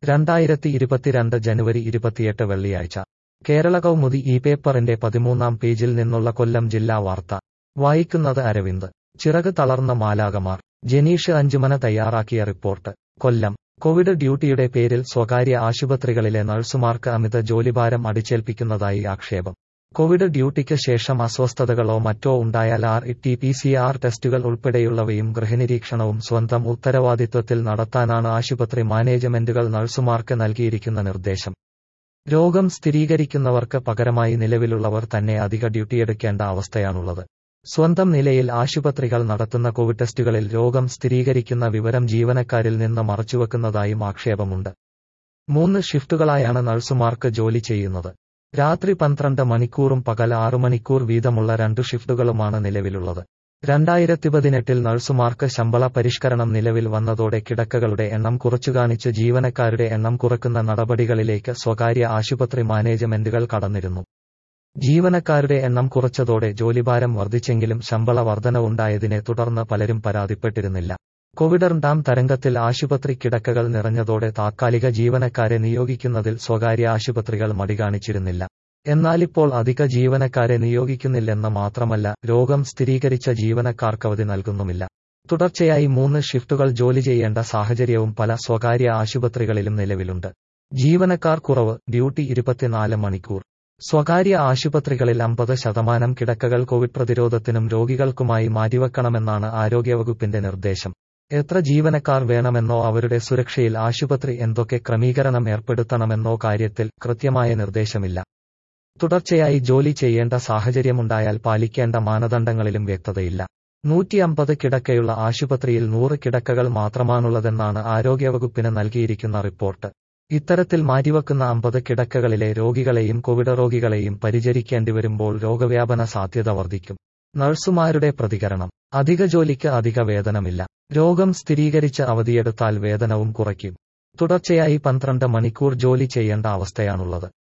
രണ്ടായിരത്തി ഇരുപത്തിരണ്ട് ജനുവരി ഇരുപത്തിയെട്ട് വെള്ളിയാഴ്ച കേരള കൗമുദി ഈ പേപ്പറിന്റെ പതിമൂന്നാം പേജിൽ നിന്നുള്ള കൊല്ലം ജില്ലാ വാർത്ത വായിക്കുന്നത് അരവിന്ദ് ചിറക് തളർന്ന മാലാകമാർ ജനീഷ് അഞ്ചുമന തയ്യാറാക്കിയ റിപ്പോർട്ട് കൊല്ലം കോവിഡ് ഡ്യൂട്ടിയുടെ പേരിൽ സ്വകാര്യ ആശുപത്രികളിലെ നഴ്സുമാർക്ക് അമിത ജോലിഭാരം അടിച്ചേൽപ്പിക്കുന്നതായി ആക്ഷേപം കോവിഡ് ഡ്യൂട്ടിക്ക് ശേഷം അസ്വസ്ഥതകളോ മറ്റോ ഉണ്ടായാൽ R T P C R ടെസ്റ്റുകൾ ഉൾപ്പെടെയുള്ളവയും ഗൃഹനിരീക്ഷണവും സ്വന്തം ഉത്തരവാദിത്വത്തിൽ നടത്താനാണ് ആശുപത്രി മാനേജ്മെന്റുകൾ നഴ്സുമാർക്ക് നൽകിയിരിക്കുന്ന നിർദ്ദേശം രോഗം സ്ഥിരീകരിക്കുന്നവർക്ക് പകരമായി നിലവിലുള്ളവർ തന്നെ അധിക ഡ്യൂട്ടിയെടുക്കേണ്ട അവസ്ഥയാണുള്ളത് സ്വന്തം നിലയിൽ ആശുപത്രികൾ നടത്തുന്ന കോവിഡ് ടെസ്റ്റുകളിൽ രോഗം സ്ഥിരീകരിക്കുന്ന വിവരം ജീവനക്കാരിൽ നിന്ന് മറച്ചുവെക്കുന്നതായും ആക്ഷേപമുണ്ട് മൂന്ന് ഷിഫ്റ്റുകളായാണ് നഴ്സുമാർക്ക് ജോലി ചെയ്യുന്നത് രാത്രി പന്ത്രണ്ട് മണിക്കൂറും പകൽ ആറു മണിക്കൂർ വീതമുള്ള രണ്ടു ഷിഫ്റ്റുകളുമാണ് നിലവിലുള്ളത് രണ്ടായിരത്തി പതിനെട്ടിൽ നഴ്സുമാർക്ക് ശമ്പള പരിഷ്കരണം നിലവിൽ വന്നതോടെ കിടക്കകളുടെ എണ്ണം കുറച്ചുകാണിച്ച് ജീവനക്കാരുടെ എണ്ണം കുറക്കുന്ന നടപടികളിലേക്ക് സ്വകാര്യ ആശുപത്രി മാനേജ്മെന്റുകൾ കടന്നിരുന്നു ജീവനക്കാരുടെ എണ്ണം കുറച്ചതോടെ ജോലിഭാരം വർദ്ധിച്ചെങ്കിലും ശമ്പള വർധനവുണ്ടായതിനെ തുടർന്ന് പലരും പരാതിപ്പെട്ടിരുന്നില്ല കോവിഡ് രണ്ടാം തരംഗത്തിൽ ആശുപത്രി കിടക്കകൾ നിറഞ്ഞതോടെ താത്കാലിക ജീവനക്കാരെ നിയോഗിക്കുന്നതിൽ സ്വകാര്യ ആശുപത്രികൾ മടികാണിച്ചിരുന്നില്ല എന്നാലിപ്പോൾ അധിക ജീവനക്കാരെ നിയോഗിക്കുന്നില്ലെന്ന് മാത്രമല്ല രോഗം സ്ഥിരീകരിച്ച ജീവനക്കാർക്ക് അവധി നൽകുന്നുമില്ല തുടർച്ചയായി മൂന്ന് ഷിഫ്റ്റുകൾ ജോലി ചെയ്യേണ്ട സാഹചര്യവും പല സ്വകാര്യ ആശുപത്രികളിലും നിലവിലുണ്ട് ജീവനക്കാർ കുറവ് ഡ്യൂട്ടി ഇരുപത്തിനാല് മണിക്കൂർ സ്വകാര്യ ആശുപത്രികളിൽ അമ്പത് ശതമാനം കിടക്കകൾ കോവിഡ് പ്രതിരോധത്തിനും രോഗികൾക്കുമായി മാറ്റിവെക്കണമെന്നാണ് ആരോഗ്യവകുപ്പിന്റെ നിർദ്ദേശം എത്ര ജീവനക്കാർ വേണമെന്നോ അവരുടെ സുരക്ഷയിൽ ആശുപത്രി എന്തൊക്കെ ക്രമീകരണം ഏർപ്പെടുത്തണമെന്നോ കാര്യത്തിൽ കൃത്യമായ നിർദ്ദേശമില്ല തുടർച്ചയായി ജോലി ചെയ്യേണ്ട സാഹചര്യമുണ്ടായാൽ പാലിക്കേണ്ട മാനദണ്ഡങ്ങളിലും വ്യക്തതയില്ല നൂറ്റി അമ്പത് കിടക്കയുള്ള ആശുപത്രിയിൽ നൂറ് കിടക്കകൾ മാത്രമാണുള്ളതെന്നാണ് ആരോഗ്യവകുപ്പിന് നൽകിയിരിക്കുന്ന റിപ്പോർട്ട് ഇത്തരത്തിൽ മാറ്റിവെക്കുന്ന അമ്പത് കിടക്കകളിലെ രോഗികളെയും കോവിഡ് രോഗികളെയും പരിചരിക്കേണ്ടി വരുമ്പോൾ രോഗവ്യാപന സാധ്യത വർദ്ധിക്കും നഴ്സുമാരുടെ പ്രതികരണം അധിക ജോലിക്ക് അധിക വേതനമില്ല രോഗം സ്ഥിരീകരിച്ച് അവധിയെടുത്താൽ വേതനവും കുറയ്ക്കും തുടർച്ചയായി പന്ത്രണ്ട് മണിക്കൂർ ജോലി ചെയ്യേണ്ട അവസ്ഥയാണുള്ളത്